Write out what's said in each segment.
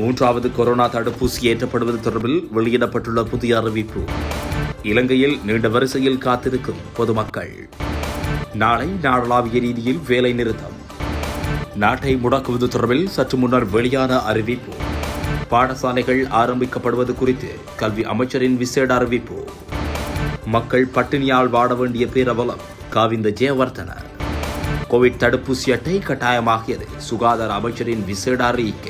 மூன்றாவது கொரோனா தடுப்பூசி ஏற்றப்படுவது தொடர்பில் வெளியிடப்பட்டுள்ள புதிய அறிவிப்பு இலங்கையில் நீண்ட வரிசையில் காத்திருக்கும் பொதுமக்கள் நாளை நாடளாவிய ரீதியில் வேலை நிறுத்தம் நாட்டை முடக்குவது தொடர்பில் சற்று முன்னர் வெளியான அறிவிப்பு பாடசாலைகள் ஆரம்பிக்கப்படுவது குறித்து கல்வி அமைச்சரின் விசேட அறிவிப்பு மக்கள் பட்டினியால் வாட வேண்டிய பேரவலம் காவிந்த ஜெயவர்தன கோவிட் தடுப்பூசி அட்டை கட்டாயமாகியது சுகாதார அமைச்சரின் விசேட அறிக்கை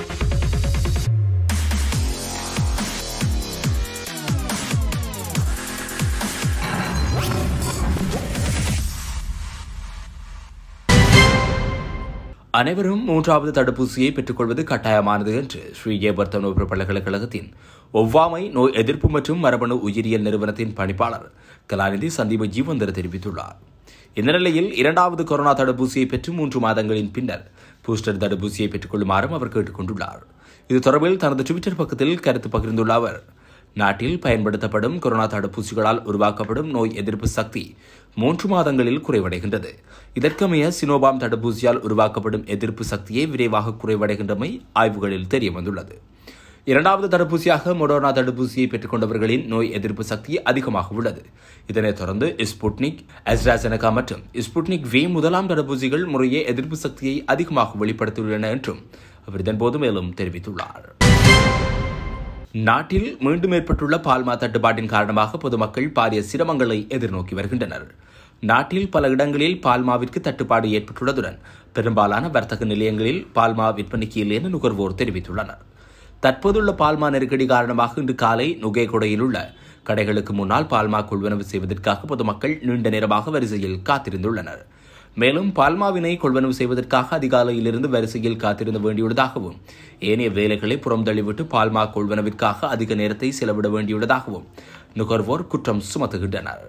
அனைவரும் மூன்றாவது தடுப்பூசியை பெற்றுக்கொள்வது கட்டாயமானது என்று ஸ்ரீ ஜெயவர்தனோபுர பல்கலைக்கழகத்தின் ஒவ்வாமை நோய் எதிர்ப்பு மற்றும் மரபணு உயிரியல் நிறுவனத்தின் பணிப்பாளர் கலாநிதி சந்தீப ஜீவந்தர் தெரிவித்துள்ளார் இந்த நிலையில் இரண்டாவது கொரோனா தடுப்பூசியை பெற்று மூன்று மாதங்களின் பின்னர் பூஸ்டர் தடுப்பூசியை பெற்றுக்கொள்ளுமாறும் அவர் கேட்டுக் கொண்டுள்ளார் இது தொடர்பில் தனது டுவிட்டர் பக்கத்தில் கருத்து பகிர்ந்துள்ள அவர் நாட்டில் பயன்படுத்தப்படும் கொரோனா தடுப்பூசிகளால் உருவாக்கப்படும் நோய் எதிர்ப்பு சக்தி மூன்று மாதங்களில் குறைவடைகின்றது இதற்கமைய சினோபாம் தடுப்பூசியால் உருவாக்கப்படும் எதிர்ப்பு சக்தியை விரைவாக குறைவடைகின்றமை ஆய்வுகளில் தெரியவந்துள்ளது இரண்டாவது தடுப்பூசியாக மொடோனா தடுப்பூசியை பெற்றுக்கொண்டவர்களின் நோய் எதிர்ப்பு சக்தி அதிகமாக உள்ளது இதனைத் தொடர்ந்து ஸ்புட்னிக் அஸ்ட்ராசெனகா மற்றும் ஸ்புட்னிக் வி முதலாம் தடுப்பூசிகள் முறையே எதிர்ப்பு சக்தியை அதிகமாக வெளிப்படுத்தியுள்ளன என்றும் அவர் இதன்போது மேலும் தெரிவித்துள்ளார் நாட்டில் மீண்டும் ஏற்பட்டுள்ள பால்மா தட்டுப்பாட்டின் காரணமாக பொதுமக்கள் பாரிய சிரமங்களை எதிர்நோக்கி வருகின்றனர் நாட்டில் பல இடங்களில் பால்மாவிற்கு தட்டுப்பாடு ஏற்பட்டுள்ளதுடன் பெரும்பாலான வர்த்தக நிலையங்களில் பால்மா விற்பனைக்கு இல்லை என நுகர்வோர் தெரிவித்துள்ளனர் தற்போதுள்ள பால்மா நெருக்கடி காரணமாக இன்று காலை நுகேகொடையில் உள்ள கடைகளுக்கு முன்னால் பால்மா கொள்வனவு செய்வதற்காக பொதுமக்கள் நீண்ட நேரமாக வரிசையில் காத்திருந்துள்ளனர் மேலும் பால்மாவினை கொள்வனவு செய்வதற்காக அதிகாலையிலிருந்து வரிசையில் காத்திருந்த வேண்டியுள்ளதாகவும் ஏனைய வேலைகளை புறம் தள்ளிவிட்டு பால்மா கொள்வனவிற்காக அதிக நேரத்தை செலவிட வேண்டியுள்ளதாகவும் நுகர்வோர் குற்றம் சுமத்துகின்றனர்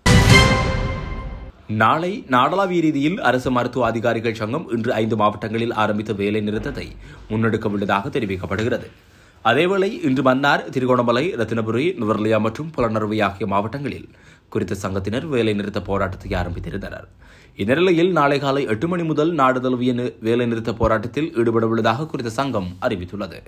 நாளை நாடளாவிய ரீதியில் அரசு மருத்துவ அதிகாரிகள் சங்கம் இன்று ஐந்து மாவட்டங்களில் ஆரம்பித்த வேலை நிறுத்தத்தை முன்னெடுக்க உள்ளதாக தெரிவிக்கப்படுகிறது அதேவேளை இன்று மன்னார் திருகோணமலை ரத்தினபுரி நுவர்லியா மற்றும் புலனறுவை ஆகிய மாவட்டங்களில் குறித்த சங்கத்தினர் வேலை நிறுத்த போராட்டத்தை ஆரம்பித்திருந்தனர் இந்த நிலையில் நாளை காலை எட்டு மணி முதல் நாடு தழுவிய வேலை நிறுத்த போராட்டத்தில் ஈடுபட உள்ளதாக குறித்த சங்கம் அறிவித்துள்ளது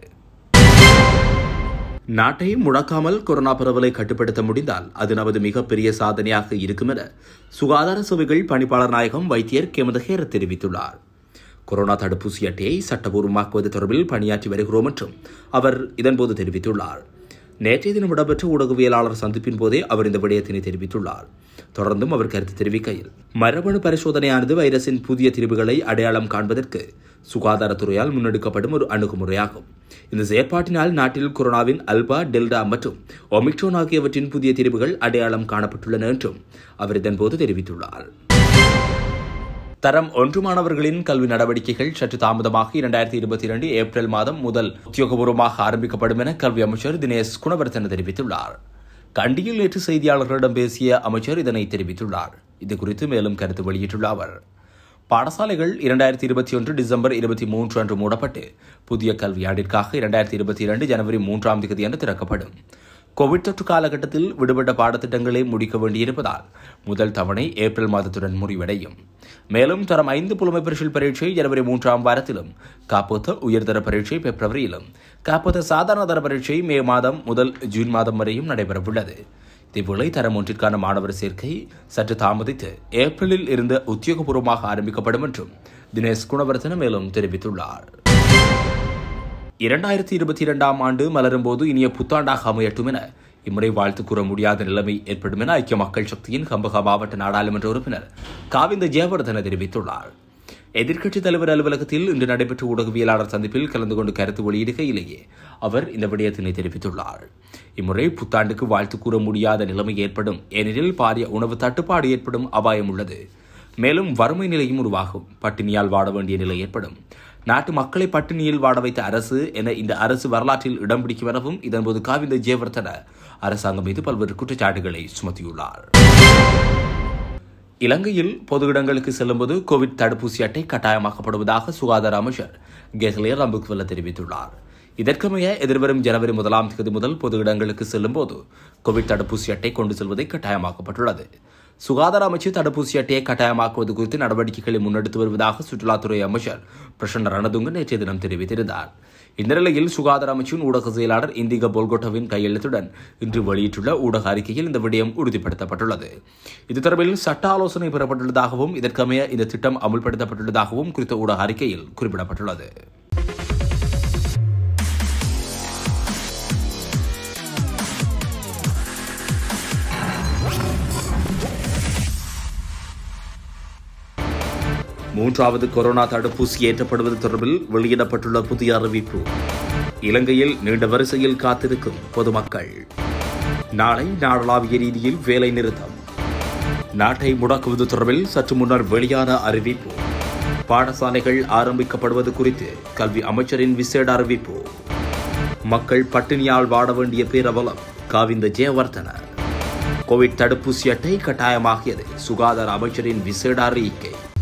நாட்டை முடக்காமல் கொரோனா பரவலை கட்டுப்படுத்த முடிந்தால் அது நமது மிகப்பெரிய சாதனையாக இருக்கும் என சுகாதார சேவைகள் பணிப்பாளர் நாயகம் வைத்தியர் கெமதஹேர் தெரிவித்துள்ளார் கொரோனா தடுப்பூசி அட்டையை சட்டபூர்வமாக்குவது தொடர்பில் பணியாற்றி வருகிறோம் என்றும் அவர் இதன்போது தெரிவித்துள்ளார் நேற்றைய தினம் இடம்பெற்ற ஊடகவியலாளர் சந்திப்பின் போதே அவர் இந்த விடயத்தினை தெரிவித்துள்ளார் தொடர்ந்தும் அவர் கருத்து தெரிவிக்கையில் மரபணு பரிசோதனையானது வைரஸின் புதிய திரிவுகளை அடையாளம் காண்பதற்கு சுகாதாரத்துறையால் முன்னெடுக்கப்படும் ஒரு அணுகுமுறையாகும் இந்த செயற்பாட்டினால் நாட்டில் கொரோனாவின் அல்பா டெல்டா மற்றும் ஒமிக்ரோன் ஆகியவற்றின் புதிய திரிவுகள் அடையாளம் காணப்பட்டுள்ளன என்றும் அவர் இதன்போது தெரிவித்துள்ளார் தரம் ஒன்று மாணவர்களின் கல்வி நடவடிக்கைகள் சற்று தாமதமாக இரண்டாயிரத்தி இருபத்தி இரண்டு ஏப்ரல் மாதம் முதல் உத்தியோகபூர்வமாக ஆரம்பிக்கப்படும் என கல்வி அமைச்சர் தினேஷ் குணவர்த்தன தெரிவித்துள்ளார் கண்டியில் நேற்று செய்தியாளர்களிடம் பேசிய அமைச்சர் இதனை தெரிவித்துள்ளார் இதுகுறித்து மேலும் கருத்து வெளியிட்டுள்ள அவர் பாடசாலைகள் இரண்டாயிரத்தி இருபத்தி ஒன்று டிசம்பர் இருபத்தி மூன்று அன்று மூடப்பட்டு புதிய கல்வியாண்டிற்காக இரண்டாயிரத்தி இருபத்தி இரண்டு ஜனவரி மூன்றாம் தேதி அன்று திறக்கப்படும் கோவிட் தொற்று காலகட்டத்தில் விடுபட்ட பாடத்திட்டங்களை முடிக்க வேண்டியிருப்பதால் முதல் தவணை ஏப்ரல் மாதத்துடன் முடிவடையும் மேலும் தரம் ஐந்து புலமை பரிசில் பரீட்சை ஜனவரி மூன்றாம் வாரத்திலும் காப்போத்த உயர்தர பரீட்சை பிப்ரவரியிலும் காப்போத்த சாதாரண தர பரீட்சை மே மாதம் முதல் ஜூன் மாதம் வரையும் நடைபெறவுள்ளது இதேவேளை தரம் ஒன்றிற்கான மாணவர் சேர்க்கை சற்று தாமதித்து ஏப்ரலில் இருந்து உத்தியோகபூர்வமாக ஆரம்பிக்கப்படும் என்றும் தினேஷ் குணவர்த்தன மேலும் தெரிவித்துள்ளார் இரண்டாயிரத்தி இருபத்தி இரண்டாம் ஆண்டு மலரும் போது இனிய புத்தாண்டாக அமையட்டும் என இம்முறை வாழ்த்து கூற முடியாத நிலைமை ஏற்படும் என ஐக்கிய மக்கள் சக்தியின் கம்பகா மாவட்ட நாடாளுமன்ற உறுப்பினர் காவிந்த ஜெயவர்தன தெரிவித்துள்ளார் எதிர்க்கட்சித் தலைவர் அலுவலகத்தில் இன்று நடைபெற்ற ஊடகவியலாளர் சந்திப்பில் கலந்து கொண்டு கருத்து வெளியிடுகையிலேயே அவர் இந்த விடயத்தினை தெரிவித்துள்ளார் இம்முறை புத்தாண்டுக்கு வாழ்த்து கூற முடியாத நிலைமை ஏற்படும் ஏனெனில் பாரிய உணவு தட்டுப்பாடு ஏற்படும் அபாயம் உள்ளது மேலும் வறுமை நிலையும் உருவாகும் பட்டினியால் வாட வேண்டிய நிலை ஏற்படும் நாட்டு மக்களை பட்டினியில் வாட வைத்த அரசு என இந்த அரசு வரலாற்றில் இடம் பிடிக்கும் எனவும் இதன்போது காவிந்த ஜெயவர்தன அரசாங்கம் மீது பல்வேறு குற்றச்சாட்டுகளை சுமத்தியுள்ளார் இலங்கையில் பொது இடங்களுக்கு செல்லும்போது கோவிட் தடுப்பூசி அட்டை கட்டாயமாக்கப்படுவதாக சுகாதார அமைச்சர் கெஹ்லியர் ரம்புக்வெல்ல தெரிவித்துள்ளார் இதற்கமைய எதிர்வரும் ஜனவரி முதலாம் தேதி முதல் பொது இடங்களுக்கு செல்லும்போது கோவிட் தடுப்பூசி அட்டை கொண்டு செல்வதை கட்டாயமாக்கப்பட்டுள்ளது சுகாதார அமைச்சு தடுப்பூசி அட்டையை கட்டாயமாக்குவது குறித்து நடவடிக்கைகளை முன்னெடுத்து வருவதாக சுற்றுலாத்துறை அமைச்சர் பிரசன்ன ரணதுங்க நேற்றைய தினம் தெரிவித்திருந்தார் இந்த நிலையில் சுகாதார அமைச்சின் ஊடக செயலாளர் இந்திக போல்கோட்டோவின் கையெழுத்துடன் இன்று வெளியிட்டுள்ள ஊடக அறிக்கையில் இந்த விடயம் உறுதிப்படுத்தப்பட்டுள்ளது இது தொடர்பில் சட்ட ஆலோசனை பெறப்பட்டுள்ளதாகவும் இதற்கமைய இந்த திட்டம் அமுல்படுத்தப்பட்டுள்ளதாகவும் குறித்த ஊடக அறிக்கையில் குறிப்பிடப்பட்டுள்ளது மூன்றாவது கொரோனா தடுப்பூசி ஏற்றப்படுவது தொடர்பில் வெளியிடப்பட்டுள்ள புதிய அறிவிப்பு இலங்கையில் நீண்ட வரிசையில் காத்திருக்கும் பொதுமக்கள் நாளை நாடளாவிய ரீதியில் வேலை நிறுத்தம் நாட்டை முடக்குவது தொடர்பில் சற்று முன்னர் வெளியான அறிவிப்பு பாடசாலைகள் ஆரம்பிக்கப்படுவது குறித்து கல்வி அமைச்சரின் விசேட அறிவிப்பு மக்கள் பட்டினியால் வாட வேண்டிய பேரபலம் காவிந்த ஜெயவர்தன கோவிட் தடுப்பூசி அட்டை கட்டாயமாகியது சுகாதார அமைச்சரின் விசேட அறிக்கை